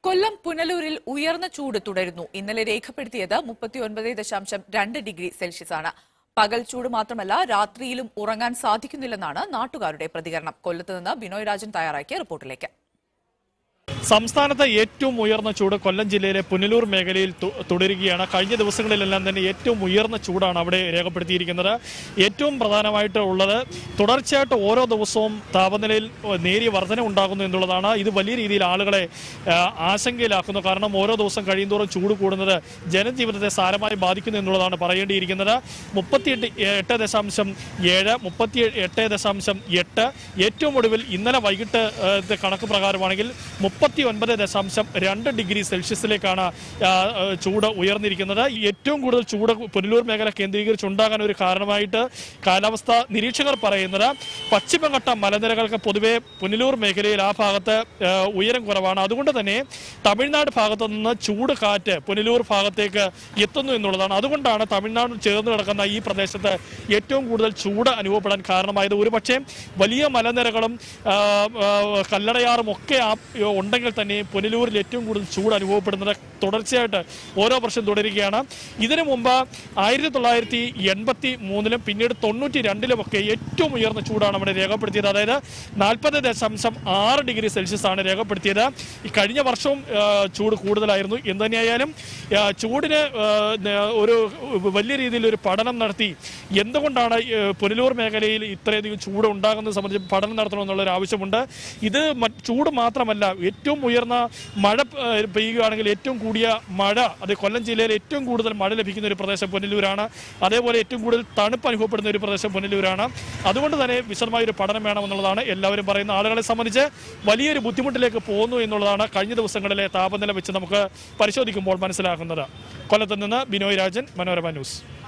കൊല്ലം പുനലൂരിൽ ഉയർന്ന ചൂട് തുടരുന്നു ഇന്നലെ രേഖപ്പെടുത്തിയത് മുപ്പത്തിയൊൻപത് ദശാംശം രണ്ട് ഡിഗ്രി സെൽഷ്യസ് ആണ് പകൽ ചൂട് മാത്രമല്ല രാത്രിയിലും ഉറങ്ങാൻ സാധിക്കുന്നില്ലെന്നാണ് നാട്ടുകാരുടെ പ്രതികരണം കൊല്ലത്ത് നിന്ന് ബിനോയ് രാജൻ തയ്യാറാക്കിയ റിപ്പോർട്ടിലേക്ക് സംസ്ഥാനത്തെ ഏറ്റവും ഉയർന്ന ചൂട് കൊല്ലം ജില്ലയിലെ പുനലൂർ മേഖലയിൽ തു- തുടരുകയാണ് കഴിഞ്ഞ ദിവസങ്ങളിലെല്ലാം തന്നെ ഏറ്റവും ഉയർന്ന ചൂടാണ് അവിടെ രേഖപ്പെടുത്തിയിരിക്കുന്നത് ഏറ്റവും പ്രധാനമായിട്ട് ഉള്ളത് തുടർച്ചയായിട്ട് ഓരോ ദിവസവും താപനിലയിൽ നേരിയ വർധന ഉണ്ടാകുന്നു എന്നുള്ളതാണ് ഇത് വലിയ രീതിയിൽ ആളുകളെ ആ, ആശങ്കയിലാക്കുന്നു കാരണം ഓരോ ദിവസം കഴിയുന്തോറും ചൂട് കൂടുന്നത് ജനജീവിതത്തെ സാരമായി ബാധിക്കുന്നു എന്നുള്ളതാണ് പറയേണ്ടിയിരിക്കുന്നത് മുപ്പത്തിയെട്ട് എട്ട് ദശാംശം ഏഴ് മുപ്പത്തി എട്ട് ദശാംശം എട്ട് ഏറ്റവും ഒടുവിൽ ഇന്നലെ വൈകിട്ട് ആ, ത്തെ കണക്ക് പ്രകാരമാണെങ്കിൽ മുപ്പത്തി ഒൻപത് ദശാംശം രണ്ട് ഡിഗ്രി സെൽഷ്യസിലേക്കാണ് ആ, ആ, ചൂട് ഉയർന്നിരിക്കുന്നത് ഏറ്റവും കൂടുതൽ ചൂട് പുനലൂർ മേഖല കേന്ദ്രീകരിച്ച് ഉണ്ടാകാൻ ഒരു കാരണമായിട്ട് കാലാവസ്ഥ നിരീക്ഷകർ പറയുന്നത് പശ്ചിമഘട്ട മലനിരകൾക്ക് പൊതുവെ പുനലൂർ മേഖലയിൽ ആ ഭാഗത്ത് ആ, ഉയരം കുറവാണ് അതുകൊണ്ട് തന്നെ തമിഴ്നാട് ഭാഗത്തു നിന്ന് ചൂട് കാറ്റ് പുനലൂർ ഭാഗത്തേക്ക് എത്തുന്നു എന്നുള്ളതാണ് അതുകൊണ്ടാണ് തമിഴ്നാട് ചേർന്ന് കിടക്കുന്ന ഈ പ്രദേശത്ത് ഏറ്റവും കൂടുതൽ ചൂട് അനുഭവപ്പെടാൻ കാരണമായത് ഒരുപക്ഷെ വലിയ മലനിരകളും ആ, ആ, കല്ലടയാറും ഒക്കെ ആ ഉണ്ടെങ്കിൽ തന്നെ പുനലൂരിൽ ഏറ്റവും കൂടുതൽ ചൂട് അനുഭവപ്പെടുന്നത് തുടർച്ചയായിട്ട് ഓരോ വർഷം തുടരുകയാണ് ഇതിനു മുമ്പ് ആയിരത്തി തൊള്ളായിരത്തി എൺപത്തി മൂന്നിലും പിന്നീട് തൊണ്ണൂറ്റി രണ്ടിലുമൊക്കെ ഏറ്റവും ഉയർന്ന ചൂടാണ് അവിടെ രേഖപ്പെടുത്തിയത് അതായത് നാൽപ്പത് ദശാംശം ആറ് ഡിഗ്രി സെൽഷ്യസ് ആണ് രേഖപ്പെടുത്തിയത് ഈ കഴിഞ്ഞ വർഷവും ആ, ചൂട് കൂടുതലായിരുന്നു എന്ത് തന്നെയായാലും ആ, ചൂടിന് ആ, ന- ഒരു വലിയ രീതിയിൽ ഒരു പഠനം നടത്തി എന്തുകൊണ്ടാണ് ഈ, പുനലൂർ മേഖലയിൽ ഇത്രയധികം ചൂട് ഉണ്ടാകുന്നത് സംബന്ധിച്ച് പഠനം നടത്തണമെന്നുള്ള ഒരു ആവശ്യമുണ്ട് ഇത് മറ്റ് ചൂട് മാത്രമല്ല ഏറ്റവും ഉയർന്ന മഴ ആ, പെയ്യുകയാണെങ്കിൽ ഏറ്റവും കൂടിയ മഴ അത് കൊല്ലം ജില്ലയിൽ ഏറ്റവും കൂടുതൽ മഴ ലഭിക്കുന്ന ഒരു പ്രദേശം പുനലൂരാണ് അതേപോലെ ഏറ്റവും കൂടുതൽ തണുപ്പ് അനുഭവപ്പെടുന്ന ഒരു പ്രദേശം പുനലൂരാണ് അതുകൊണ്ട് തന്നെ വിശദമായ ഒരു പഠനം വേണമെന്നുള്ളതാണ് എല്ലാവരും പറയുന്ന ആളുകളെ സംബന്ധിച്ച് വലിയൊരു ബുദ്ധിമുട്ടിലേക്ക് പോകുന്നു എന്നുള്ളതാണ് കഴിഞ്ഞ ദിവസങ്ങളിലെ താപനില വെച്ച് നമുക്ക് പരിശോധിക്കുമ്പോൾ മനസ്സിലാക്കുന്നത് കൊല്ലത്ത് നിന്ന് ബിനോയ് രാജൻ മനോരമ ന്യൂസ്